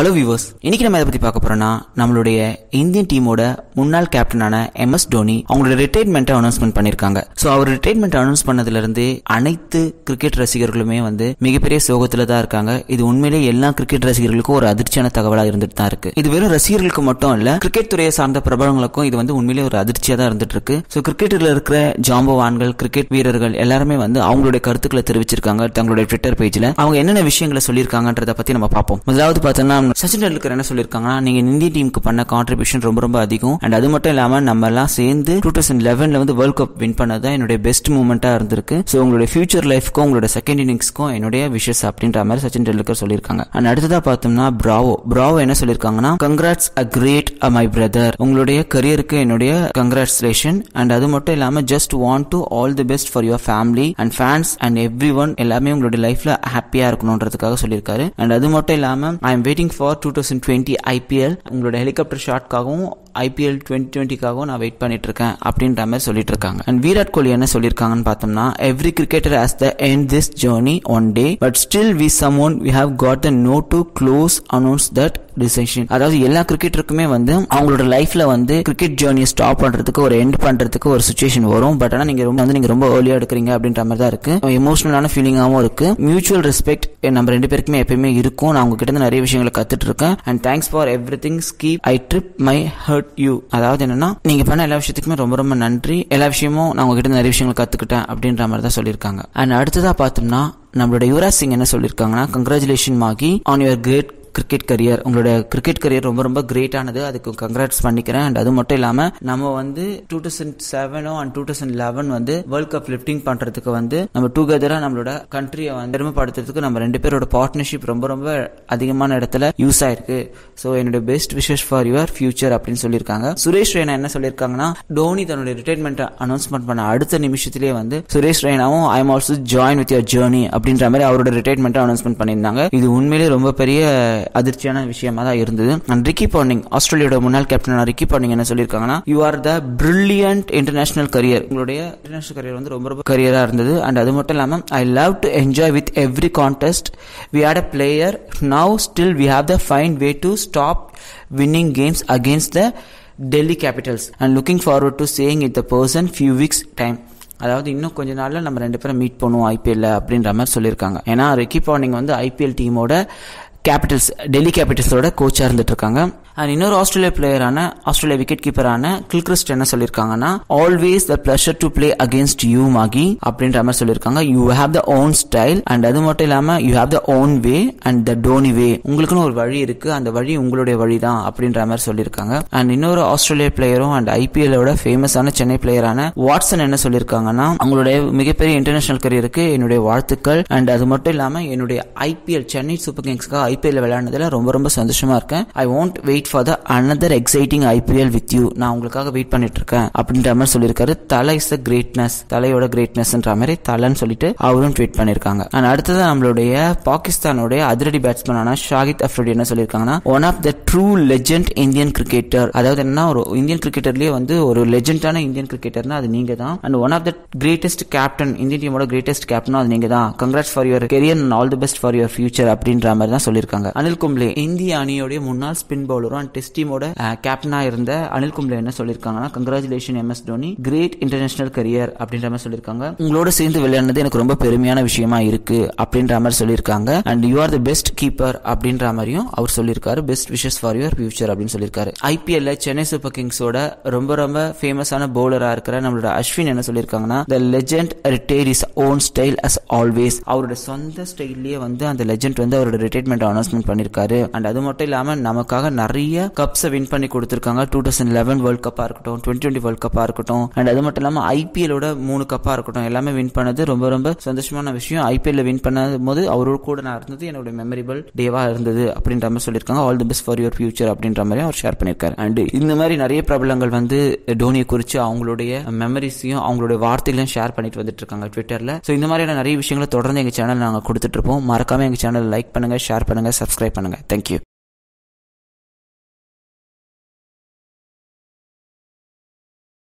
hello viewers இன்னைக்கு நம்ம இதை பத்தி பார்க்க போறோம்னா நம்மளுடைய இந்தியன் டீமோட முன்னாள் கேப்டனான எம் எஸ் தோனி அவங்களோட ரிட்டையர்மெண்ட்டை அனௌன்ஸ்மெண்ட் பண்ணிருக்காங்க ஸோ அவர் ரிட்டையர்மெண்ட் அனௌன்ஸ் பண்ணதுல இருந்து அனைத்து கிரிக்கெட் ரசிகர்களுமே வந்து மிகப்பெரிய சோகத்துல தான் இருக்காங்க இது உண்மையிலேயே எல்லா கிரிக்கெட் ரசிகர்களுக்கும் ஒரு அதிர்ச்சியான தகவலா இருந்துட்டு தான் இருக்கு இது வெறும் ரசிகர்களுக்கு மட்டும் இல்ல கிரிக்கெட் துறையை சார்ந்த பிரபலங்களுக்கும் இது வந்து உண்மையிலேயே ஒரு அதிர்ச்சியா தான் இருந்துட்டு இருக்கு ஸோ கிரிக்கெட்டில் இருக்கிற ஜாம்பவான்கள் கிரிக்கெட் வீரர்கள் எல்லாருமே வந்து அவங்களுடைய கருத்துக்களை தெரிவிச்சிருக்காங்க தங்களுடைய ட்விட்டர் பேஜ்ல அவங்க என்னென்ன விஷயங்களை சொல்லியிருக்காங்கன்றத பத்தி நம்ம பார்ப்போம் முதலாவது பார்த்தோம்னா சச்சின் டெண்டுல்கர் என்ன சொல்லியிருக்காங்கன்னா நீங்க இந்திய டீமுக்கு பண்ண கான்ட்ரிபியூஷன் ரொம்ப ரொம்ப அதிகம் அண்ட் அது மட்டும் இல்லாம நம்ம எல்லாம் சேர்ந்து டூ தௌசண்ட் லெவன்ல வந்து வேர்ல்ட் கப் வின் பண்ணது தான் என்னுடைய பெஸ்ட் மூமெண்டா இருந்திருக்கு ஸோ உங்களுடைய ஃபியூச்சர் லைஃப்க்கும் உங்களோட செகண்ட் இன்னிங்ஸ்க்கும் என்னுடைய விஷஸ் அப்படின்ற மாதிரி சச்சின் டெண்டுல்கர் சொல்லியிருக்காங்க அண்ட் அடுத்ததா பார்த்தோம்னா பிராவோ பிராவோ என்ன சொல்லியிருக்காங்கன்னா congrats a great my brother உங்களுடைய கரியருக்கு என்னுடைய கங்க்ராச்சுலேஷன் அண்ட் அது மட்டும் இல்லாம just want to all the best for your family and fans and every one எல்லாமே உங்களுடைய லைஃப்ல ஹாப்பியா இருக்கணுன்றதுக்காக சொல்லியிருக்காரு அண்ட் அது மட்டும் இல்லாம I am waiting for two thousand twenty IPL உங்களோட ஹெலிகாப்டர் ஷாட்காகவும் ஐபிஎல் டுவெண்ட்டி டுவெண்ட்டிக்காகவும் நான் வெயிட் பண்ணிட்டு இருக்கேன் அப்படின்ற மாதிரி சொல்லிட்டு இருக்காங்க அண்ட் விராட் கோலி என்ன சொல்லியிருக்காங்கன்னு பார்த்தோம்னா every cricketer has the end this journey one day but still we some one we have got the know to close announce that decision அதாவது எல்லா கிரிக்கெட்டருக்குமே வந்து அவங்களோட லைஃப்ல வந்து கிரிக்கெட் ஜேர்னியை ஸ்டாப் பண்றதுக்கு ஒரு எண்ட் பண்றதுக்கு ஒரு சுச்சுவேஷன் வரும் பட் ஆனால் நீங்க ரொம்ப வந்து நீங்க ரொம்ப ஏர்லியா எடுக்கிறீங்க அப்படின்ற மாதிரி தான் இருக்கு எமோஷனலான ஃபீலிங்காகவும் இருக்கு மியூச்சுவல் ரெஸ்பெக்ட் நம்ம ரெண்டு பேருக்குமே எப்பயுமே இருக்கும் நான் உங்ககிட்ட இருந்து நிறைய விஷயங்களை கத்துட்டு இருக்கேன் and thanks for everything skip I trip my hurt you அதாவது என்னன்னா நீங்க பண்ண எல்லா விஷயத்துக்குமே ரொம்ப ரொம்ப நன்றி எல்லா விஷயமும் நான் உங்ககிட்ட இருந்து நிறைய விஷயங்களை கத்துக்கிட்டேன் அப்படின்ற மாதிரி தான் சொல்லியிருக்காங்க அண்ட் அடுத்ததா பார்த்தோம்னா நம்மளோட யுவராஜ் சிங் என்ன சொல்லியிருக்காங்கன்னா congratulation Mahi on your great cricket career உங்களோட கிரிக்கெட் கரியர் ரொம்ப ரொம்ப கிரேட்டானது அதுக்கு கங்க்ராட்ஸ் பண்ணிக்கிறேன் அண்ட் அது மட்டும் இல்லாம நம்ம வந்து டூ தௌசண்ட் செவனோ அண்ட் டூ தௌசண்ட் லெவன் வந்து வேர்ல்ட் கப் லிப்டிங் பண்றதுக்கு வந்து நம்ம டுகெதரா நம்மளோட கண்ட்ரியை வந்து பெருமைப்படுத்துறதுக்கு நம்ம ரெண்டு பேரோட பார்ட்னர்ஷிப் ரொம்ப ரொம்ப அதிகமான இடத்துல யூஸ் ஆயிருக்கு ஸோ என்னுடைய best wishes for your future அப்படின்னு சொல்லியிருக்காங்க சுரேஷ் ரெய்னா என்ன சொல்லியிருக்காங்கன்னா டோனி தன்னுடைய ரிட்டைர்மெண்ட் அனௌன்ஸ்மெண்ட் பண்ண அடுத்த நிமிஷத்திலேயே வந்து சுரேஷ் ரெய்னாவும் I am also join with your journey அப்படின்ற மாதிரி அவரோட ரிட்டைர்மெண்ட் அனௌன்ஸ்மெண்ட் பண்ணியிருந்தாங்க இது உண்மையிலேயே ரொம்ப பெரிய அதிர்ச்சியான விஷயமா தான் இருந்தது அண்ட் ரிக்கி பாண்டிங் ஆஸ்திரேலியோட முன்னாள் கேப்டனான ரிக்கி பாண்டிங் என்ன சொல்லியிருக்காங்கன்னா you are the brilliant international career உங்களுடைய இன்டர்நேஷனல் கரியர் வந்து ரொம்ப ரொம்ப கரியரா இருந்தது அண்ட் அது மட்டும் இல்லாம I love to enjoy with every contest we had a player now still we have the fine way to stop winning games against the Delhi Capitals and looking forward to saying it the person few weeks time அதாவது இன்னும் கொஞ்ச நாள்ல நம்ம ரெண்டு பேரும் meet பண்ணுவோம் ஐபிஎல்ல அப்படின்ற மாதிரி சொல்லியிருக்காங்க ஏன்னா ரிக்கி பாண்டிங் வந்து ஐபிஎல் டீமோட கேபிட்டல்ஸ் டெல்லி கேபிட்டல்ஸோட கோச்சா இருந்துட்டு இருக்காங்க அண்ட் இன்னொரு ஆஸ்திரேலியா பிளேயரான ஆஸ்திரேலியா விக்கெட் கீப்பரான கில்கிறிஸ்ட் என்ன சொல்லியிருக்காங்கன்னா always the pleasure to play against you Mahi அப்படின்ற மாதிரி சொல்லியிருக்காங்க you have the own style and அது மட்டும் இல்லாம you have the own way and the Dhoni way உங்களுக்குன்னு ஒரு வழி இருக்கு அந்த வழி உங்களுடைய வழி தான் அப்படின்ற மாதிரி சொல்லியிருக்காங்க அண்ட் இன்னொரு ஆஸ்திரேலியா பிளேயரும் அண்ட் ஐபிஎல்லோட ஃபேமஸான சென்னை பிளேயரான வாட்சன் என்ன சொல்லியிருக்காங்கன்னா அவங்களுடைய மிகப்பெரிய இன்டர்நேஷனல் கரியருக்கு என்னுடைய வாழ்த்துக்கள் அண்ட் அது மட்டும் இல்லாம என்னுடைய ஐபிஎல் சென்னை சூப்பர் கிங்ஸ்க்காக ஐபிஎல் விளையாடுனதுல ரொம்ப ரொம்ப சந்தோஷமா இருக்கேன் I won't wait for the another exciting IPL with you நான் உங்களுக்காக வெயிட் பண்ணிட்டு இருக்கேன் அப்படின்ற மாதிரி சொல்லியிருக்காரு தலை இஸ் த கிரேட்னஸ் தலையோட கிரேட்னஸ்ன்ற மாதிரி தலைன்னு சொல்லிட்டு அவரும் ட்வீட் பண்ணிருக்காங்க அண்ட் அடுத்தது நம்மளுடைய பாகிஸ்தானுடைய அதிரடி பேட்ஸ்மேனான ஷாகித் அஃப்ரிடி என்ன சொல்லியிருக்காங்கன்னா one of the true legend Indian cricketer அதாவது என்ன ஒரு இந்தியன் கிரிக்கெட்டர்லயே வந்து ஒரு லெஜெண்டான இந்தியன் கிரிக்கெட்டர்னா அது நீங்க தான் and one of the greatest captain Indian டீமோட கிரேட்டஸ்ட் கேப்டனும் அது நீங்க தான் congrats for your career and all the best for your future அப்படின்ற மாதிரி தான் சொல்லியிருக்காங்க அனில் கும்ப்ளே இந்திய அணியோடைய முன்னாள் ஸ்பின் பவுலரும் அண்ட் டெஸ்ட் டீமோட கேப்டனா இருந்த அனில் கும்ப்ளே என்ன சொல்லியிருக்காங்கன்னா congratulation M S Dhoni great international career அப்படின்ற மாதிரி சொல்லியிருக்காங்க உங்களோட சேர்ந்து விளையாடுனது எனக்கு ரொம்ப பெருமையான விஷயமா இருக்கு அப்படின்ற மாதிரி சொல்லியிருக்காங்க and you are the best keeper அப்படின்ற மாதிரியும் அவர் சொல்லியிருக்காரு best wishes for your future அப்படின்னு சொல்லியிருக்காரு ஐபிஎல்ல சென்னை சூப்பர் கிங்ஸோட ரொம்ப ரொம்ப ஃபேமஸான பவுலரா இருக்கிற நம்மளோட அஸ்வின் என்ன சொல்லியிருக்காங்கன்னா the legend retire is own style as always அவரோட சொந்த ஸ்டைல்லயே வந்து அந்த லெஜெண்ட் வந்து அவரோட ரிட்டைர்மெண்ட் அனௌன்ஸ்மெண்ட் பண்ணிருக்காரு அண்ட் அது மட்டும் இல்லாம நமக்காக நிறைய கப்ஸை வின் பண்ணி கொடுத்திருக்காங்க டூ தௌசண்ட் லெவன் வேர்ல்ட் கப்பா இருக்கட்டும் டுவெண்ட்டி டுவெண்ட்டி வேர்ல்ட் கப்பா இருக்கட்டும் அண்ட் அது மட்டும் இல்லாம ஐபிஎலோட மூணு கப்பா இருக்கட்டும் எல்லாமே வின் பண்ணது ரொம்ப ரொம்ப சந்தோஷமான விஷயம் ஐபிஎல்ல வின் பண்ண போது அவரோட கூட நான் இருந்தது என்னோட மெமரிபிள் டேவா இருந்தது அப்படின்ற மாதிரி சொல்லியிருக்காங்க all the best for your future அப்படின்ற மாதிரி அவர் ஷேர் பண்ணியிருக்காரு அண்ட் இந்த மாதிரி நிறைய பிரபலங்கள் வந்து டோனியை குறித்து அவங்களுடைய மெமரிஸையும் அவங்களுடைய வார்த்தைகளையும் ஷேர் பண்ணிட்டு வந்துட்டு இருக்காங்க ட்விட்டர்ல ஸோ இந்த மாதிரியான நிறைய விஷயங்களை தொடர்ந்து எங்க சேனல் நாங்கள் கொடுத்துட்டு இருப்போம் மறக்காம எங்க சேனல் லைக் பண்ணுங்க ஷேர் பண்ணுங்க சப்ஸ்கிரைப் பண்ணுங்க தேங்க்யூ